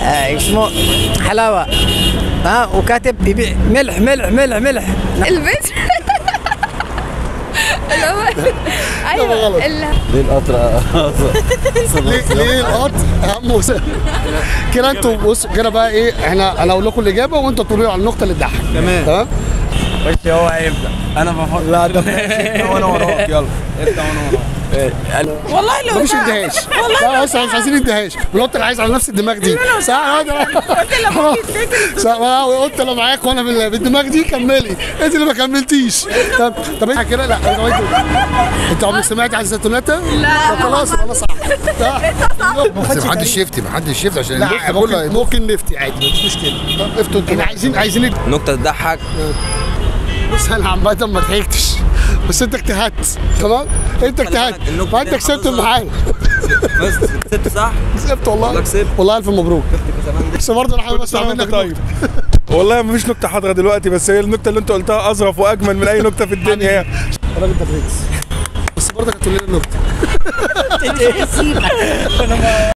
آه، اسمه حلاوه ها وكاتب يبيع ملح ملح ملح ملح البيت اللي هو ايوه ال- ليه القطر ليه ليه القطر اهم وسائل كده انتوا بصوا كده بقى ايه احنا انا اقول لكم الاجابه وانتوا تقولوا لي على النقطه اللي تضحك تمام. تمام بس هو هيبدا انا بفكر لا ده وانا وراك يلا انت وانا وراك والله لو مفيش اندهاش لا بس احنا مش عايزين اندهاش والقطه اللي عايز على نفس الدماغ دي صح صح قلت لو معاك وانا بال- بالدماغ دي كملي انت اللي ما كملتيش طب طب انت كده لا انت انت عمرك سمعت عن الزيتوناتا؟ لا خلاص يبقى انا صح صح بس محدش يفتي محدش يفتي عشان لا اللف ممكن كله ممكن نفتي عادي مفيش مشكله طب افتوا انتوا احنا عايزين عايزين نكته تضحك بص انا عامة ما ضحكتش بس انت اجتهدت تمام انت اجتهدت بالك النكتة فانت دي كسبت حافظها. معايا بس كسبت صح كسبت والله والله كسبت. والله الف مبروك بس برضه انا حابب اسمع سنة منك وانت طيب والله ما فيش نكته حاضره دلوقتي بس هي النكته اللي انت قلتها اظرف واجمل من اي نكته في الدنيا الراجل ده برنس بس برضه هتقول لنا النكته